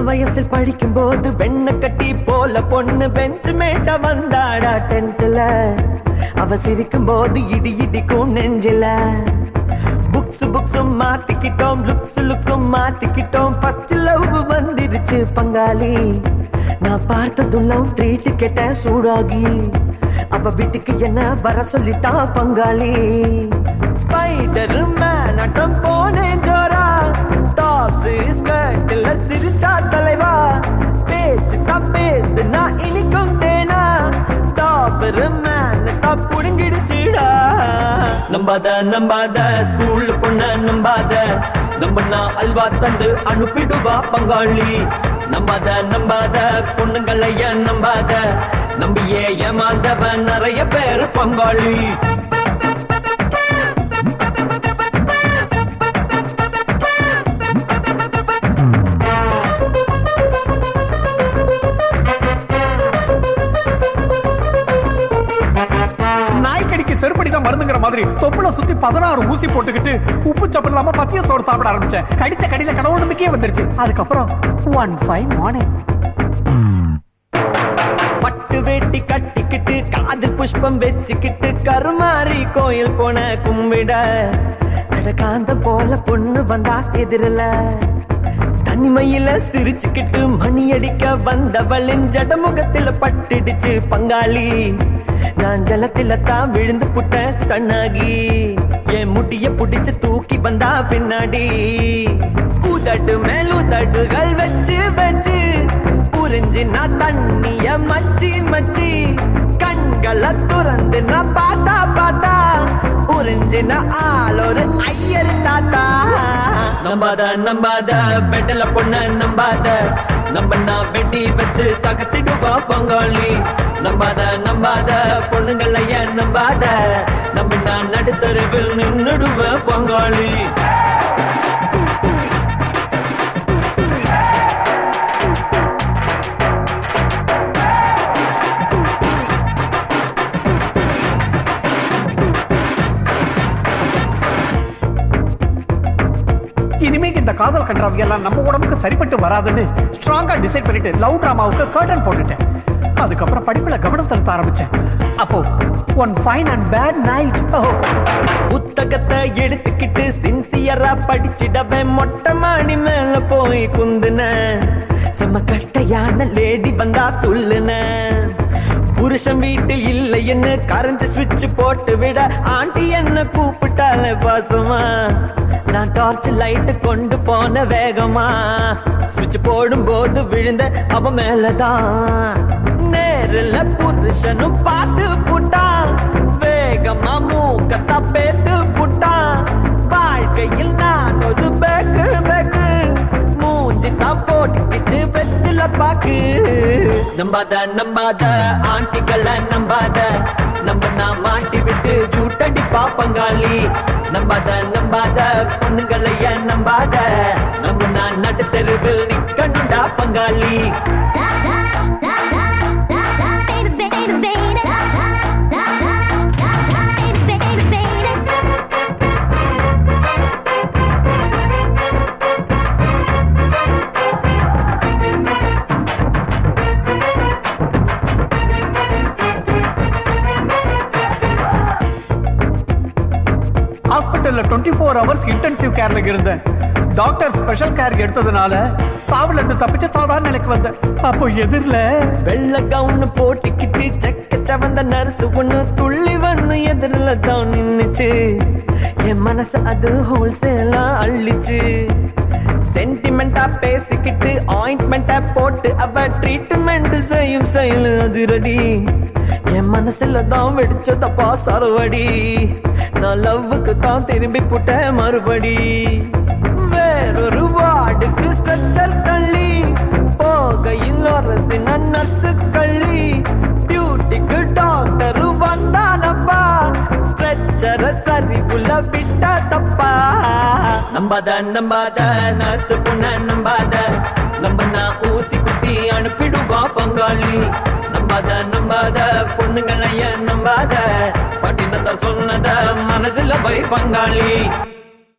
வயசில் படிக்கும் போது வெண்ண கட்டி போல பொண்ணு பெஞ்சு மேட்ட வந்தாடா டென்த்ல அவ சிரிக்கும் போது இடி இடிக்கும் நெஞ்சில புக்ஸ் புக்ஸும் மாத்திக்கிட்டோம் லுக்ஸ் லுக்ஸும் மாத்திக்கிட்டோம் ஃபர்ஸ்ட் லவ் வந்துருச்சு பங்காளி நான் பார்த்ததும் லவ் ட்ரீட் கேட்ட சூடாகி அவ வீட்டுக்கு என்ன வர சொல்லிட்டா பங்காளி ஸ்பைடர் மேனட்டம் போனேன் ஜோரா டாப்ஸ் ஸ்கர்ட்ல சிரிச்சா தலைவா பேச்சு தான் பேசு நான் இனிக்கும் தேனா டாப்பர் மேன் தான் புடுங்கிடுச்சுடா நம்பாத நம்பாத ஸ்கூல் பொண்ண நம்பாத நம்பனா அல்வா தந்து அனுப்பிடுவா பங்காளி நம்பாத நம்பாத பொண்ணுங்களைய நம்பாத நம்பியே ஏமாந்தவன் நிறைய பேர் பங்காளி நாய்க்கடிக்கு செருப்படி தான் மருந்துங்கிற மாதிரி தொப்புல சுத்தி பதினாறு ஊசி போட்டுக்கிட்டு உப்பு சப்பு இல்லாம பத்திய சோறு சாப்பிட ஆரம்பிச்சேன் கடிச்ச கடியில கடவுள் நம்பிக்கையே வந்துருச்சு அதுக்கப்புறம் ஒன் ஃபைன் மார்னிங் பட்டு வேட்டி கட்டிக்கிட்டு காதல் புஷ்பம் வச்சுக்கிட்டு கருமாரி கோயில் போன கும்பிட கடகாந்த போல பொண்ணு வந்தா எதிரில தனிமையில சிரிச்சுக்கிட்டு மணி அடிக்க வந்தவளின் ஜடமுகத்துல பட்டுடுச்சு பங்காளி நான் ஜலத்தில தான் விழுந்து புட்டேன் ஸ்டன்னாகி என் முடிய புடிச்சு தூக்கி வந்தா பின்னாடி உதடு மேல் உதடுகள் வச்சு வச்சு புரிஞ்சு நான் தண்ணிய மச்சி மச்சி கண்களை துறந்து நான் பார்த்தா பார்த்தா புரிஞ்சு நான் ஆளொரு ஐயர் தாத்தா நம்பாத நம்பாத பெட்டல பொண்ண நம்பாத நம்ம நான் வெட்டி வச்சு தகத்திடுவா பங்காளி நம்பாத நம்பாத பொண்ணுங்களைய நம்பாத நம்ம நான் நடுத்தருவில் நின்னுடுவ பங்காளி இனிமேக்கு இந்த காதல் கன்றாவி எல்லாம் நம்ம உடம்புக்கு சரிப்பட்டு வராதுன்னு ஸ்ட்ராங்கா டிசைட் பண்ணிட்டு லவ் டிராமாவுக்கு கர்டன் போட்டுட்டேன் அதுக்கப்புறம் படிப்புல கவனம் செலுத்த ஆரம்பிச்சேன் அப்போ one fine and bad night புத்தகத்தை எடுத்துக்கிட்டு சின்சியரா படிச்சிடவன் மொட்டை மாடி மேல போய் குந்துன செம்ம கட்டையான லேடி வந்தா துள்ளுன புருஷன் வீட்டில் இல்லைன்னு கரண்ட் சுவிட்ச் போட்டு விட ஆண்டி என்ன கூப்பிட்டால பாசமா நான் டார்ச் லைட் கொண்டு போன வேகமா சுவிட்ச் போடும் போது விழுந்த அவ மேலதான் நேரில் புருஷனும் பார்த்து புட்டான் வேகமா மூக்கத்தா பேத்து புட்டான் வாழ்க்கையில் நான் ஒரு பேக்கு பேக்கு மூஞ்சி தான் போட்டுக்கிச்சு வெத்தில பாக்கு நம்பாத நம்பாத ஆண்டிகளை நம்பாத நம்ம நான் மாட்டி விட்டு ஜூட்டடி பாப்பங்காளி நம்பாத நம்பாத பொண்ணுங்களைய நம்பாத நம்ம நான் நடுத்தருவில் நிக்கணுண்டா பங்காளி ஹாஸ்பிட்டல்ல டுவெண்ட்டி ஃபோர் ஹவர்ஸ் இன்டென்சிவ் கேர்ல இருந்தேன் டாக்டர் ஸ்பெஷல் கேர் எடுத்ததுனால சாவுல இருந்து தப்பிச்ச சாதாரண நிலைக்கு வந்தேன் அப்போ எதிரில வெள்ள கவுன் போட்டுக்கிட்டு செக்க சவந்த நர்ஸ் ஒண்ணு துள்ளி வந்து எதிரில தான் நின்னுச்சு என் மனசு அது ஹோல்சேலா அள்ளிச்சு சென்டிமெண்டா பேசிக்கிட்டு ஆயின்மெண்டா போட்டு அவ ட்ரீட்மெண்ட் செய்யும் செயல் அதிரடி என் மனசுல தான் வெடிச்சதப்பா சரவடி நான் லவ்வுக்கு தான் திரும்பி புட்டேன் மறுபடி வேறொரு வார்டுக்கு ஸ்ட்ரெச்சர் தள்ளி போகையில் அரசின நர்ஸு கள்ளி டியூட்டிக்கு டாக்டர் வந்தானப்பா ஸ்ட்ரெச்சர சரிவுல விட்ட தப்பா நம்பாத நம்பாத நர்ஸ் பொண்ண நம்பாத நம்ம நான் ஊசி குத்தி அனுப்பிடுவா பங்காளி நம்பாத நம்பாத பொண்ணுங்களைய நம்பாத பட்டினத்தார் சொன்னத மனசுல பை பங்காளி